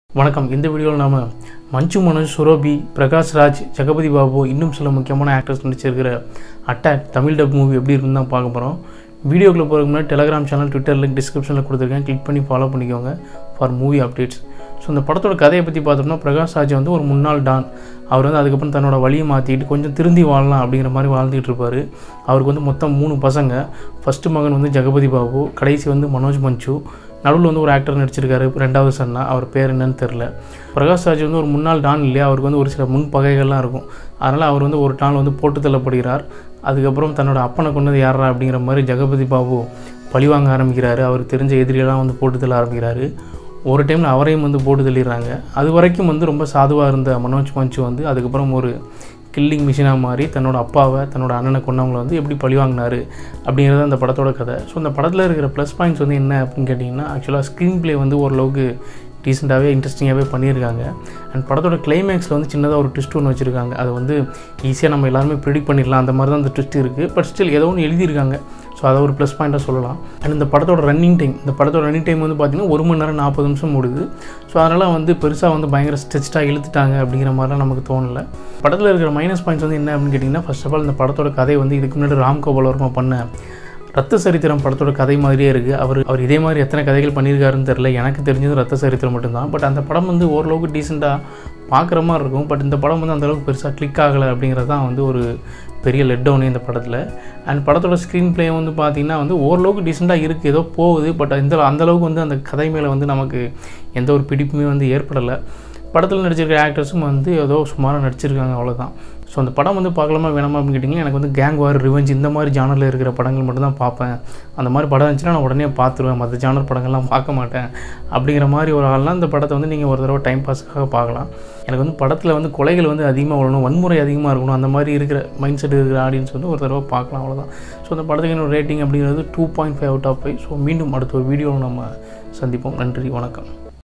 வணக்கம் இந்த வீடியோவில் நாம மஞ்சு மனோஜ் சுரோபி பிரகாஷ் ராஜ் ஜெகபதி பாபு இன்னும் சில முக்கியமான ஆக்டர்ஸ் நடிச்சிருக்கிற அட்டாக் தமிழ் டப் மூவி எப்படி இருக்குன்னு தான் பார்க்க போகிறோம் வீடியோக்குள்ளே போகிறதுக்கு முன்னாடி டெலகிராம் சேனல் ட்விட்டர் லிங்க் டிஸ்கிரிப்ஷனில் கொடுத்துருக்கேன் கிளிக் பண்ணி ஃபாலோ பண்ணிக்கோங்க ஃபார் மூவி அப்டேட்ஸ் ஸோ இந்த படத்தோட கதையை பற்றி பார்த்தோம்னா பிரகாஷ் ராஜ் வந்து ஒரு முன்னாள் டான் அவர் வந்து அதுக்கப்புறம் தன்னோட வழியை மாற்றிட்டு கொஞ்சம் திருந்தி வாழலாம் அப்படிங்கிற மாதிரி வாழ்ந்துட்டு இருப்பார் அவருக்கு வந்து மொத்தம் மூணு பசங்க ஃபஸ்ட்டு மகன் வந்து ஜெகபதி பாபு கடைசி வந்து மனோஜ் மஞ்சு நடுவில் வந்து ஒரு ஆக்டர் நடிச்சிருக்காரு ரெண்டாவது சன்னா அவர் பேர் என்னன்னு தெரில பிரகாஷ் ராஜ் வந்து ஒரு முன்னாள் டான் இல்லையா அவருக்கு வந்து ஒரு சில முன் பகைகள்லாம் இருக்கும் அதனால் அவர் வந்து ஒரு டான் வந்து போட்டு தள்ளப்படுகிறார் அதுக்கப்புறம் தன்னோட அப்பனை கொண்டது யாரா அப்படிங்கிற மாதிரி ஜெகபதி பாபு பழிவாங்க ஆரம்பிக்கிறாரு அவருக்கு தெரிஞ்ச எதிரியெல்லாம் வந்து போட்டு தள்ள ஆரம்பிக்கிறாரு ஒரு டைமில் அவரையும் வந்து போட்டு தள்ளிடுறாங்க அது வரைக்கும் வந்து ரொம்ப சாதுவாக இருந்த மனோஜ் மஞ்சு வந்து அதுக்கப்புறம் ஒரு கில்லிங் மிஷினாக மாறி தன்னோட அப்பாவை தன்னோட அண்ணனை கொண்டவங்களை வந்து எப்படி பழிவாங்கினாரு அப்படிங்கிறது அந்த படத்தோட கதை ஸோ அந்த படத்தில் இருக்கிற ப்ளஸ் பாயிண்ட்ஸ் வந்து என்ன அப்படின்னு கேட்டிங்கன்னா ஆக்சுவலாக ஸ்க்ரீன் ப்ளே வந்து ஓரளவுக்கு டீசெண்டாகவே இன்ட்ரெஸ்டிங்காகவே பண்ணியிருக்காங்க அண்ட் படத்தோட கிளைமேக்ஸில் வந்து சின்னதாக ஒரு ட்விஸ்ட் ஒன்று வச்சுருக்காங்க அது வந்து ஈஸியாக நம்ம எல்லாருமே ப்ரிடிக் பண்ணிடலாம் அந்த மாதிரி தான் அந்த ட்விஸ்ட் இருக்குது பட் ஸ்டில் ஏதோ ஒன்று எழுதியிருக்காங்க ஸோ அதை ஒரு ப்ளஸ் பாயிண்ட்டாக சொல்லலாம் அண்ட் இந்த படத்தோட ரன்னிங் டைம் இந்த படத்தோட ரன்னிங் டைம் வந்து பார்த்திங்கன்னா ஒரு மணி நேரம் நாற்பது நிமிஷம் ஓடுது ஸோ அதனால் வந்து பெருசாக வந்து பயங்கர ஸ்ட்ரெச்டாக இழுத்துட்டாங்க அப்படிங்கிற மாதிரிலாம் நமக்கு தோணலை படத்தில் இருக்கிற மைனஸ் பாயிண்ட்ஸ் வந்து என்ன அப்படின்னு கேட்டிங்கன்னா ஃபர்ஸ்ட் ஆஃப் ஆல் இந்த படத்தோட கதை வந்து இதுக்கு முன்னாடி ராம் கோபால் வர்மா பண்ண ரத்த சரித்திரம் படத்தோட கதை மாதிரியே இருக்குது அவர் அவர் இதே மாதிரி எத்தனை கதைகள் பண்ணியிருக்காருன்னு தெரில எனக்கு தெரிஞ்சது ரத்த சரித்திரம் மட்டும்தான் பட் அந்த படம் வந்து ஓரளவுக்கு டீசெண்டாக பார்க்குற மாதிரி இருக்கும் பட் இந்த படம் வந்து அந்தளவுக்கு பெருசாக கிளிக் ஆகலை அப்படிங்கிறது தான் வந்து ஒரு பெரிய லெட் டவுன் இந்த படத்தில் அண்ட் படத்தோட ஸ்க்ரீன் ப்ளே வந்து பார்த்திங்கன்னா வந்து ஓரளவுக்கு டீசெண்டாக இருக்குது ஏதோ போகுது பட் இந்த அந்தளவுக்கு வந்து அந்த கதை மேலே வந்து நமக்கு எந்த ஒரு பிடிப்புமே வந்து ஏற்படலை படத்தில் நடிச்சிருக்கிற ஆக்டர்ஸும் வந்து ஏதோ சுமாராக நடிச்சிருக்காங்க அவ்வளோதான் ஸோ அந்த படம் வந்து பார்க்கலாமா வேணாமா அப்படின்னு கேட்டிங்கன்னா எனக்கு வந்து கேங் வார் ரிவெஞ்ச் இந்த மாதிரி ஜானரில் இருக்கிற படங்கள் மட்டும் தான் பார்ப்பேன் அந்த மாதிரி படம் இருந்துச்சுன்னா நான் உடனே பார்த்துருவேன் மற்ற ஜானர் படங்கள்லாம் பார்க்க மாட்டேன் அப்படிங்கிற மாதிரி ஒரு ஆள்லாம் இந்த படத்தை வந்து நீங்கள் ஒரு தடவை டைம் பாஸுக்காக பார்க்கலாம் எனக்கு வந்து படத்தில் வந்து கொலைகள் வந்து அதிகமாக வரணும் வன்முறை அதிகமாக இருக்கணும் அந்த மாதிரி இருக்கிற மைண்ட் செட் இருக்கிற ஆடியன்ஸ் வந்து ஒரு தடவை பார்க்கலாம் அவ்வளோதான் ஸோ அந்த படத்துக்கு என்னோட ரேட்டிங் அப்படிங்கிறது two point five out of five so மீண்டும் அடுத்த ஒரு வீடியோவில் நம்ம சந்திப்போம் நன்றி வணக்கம்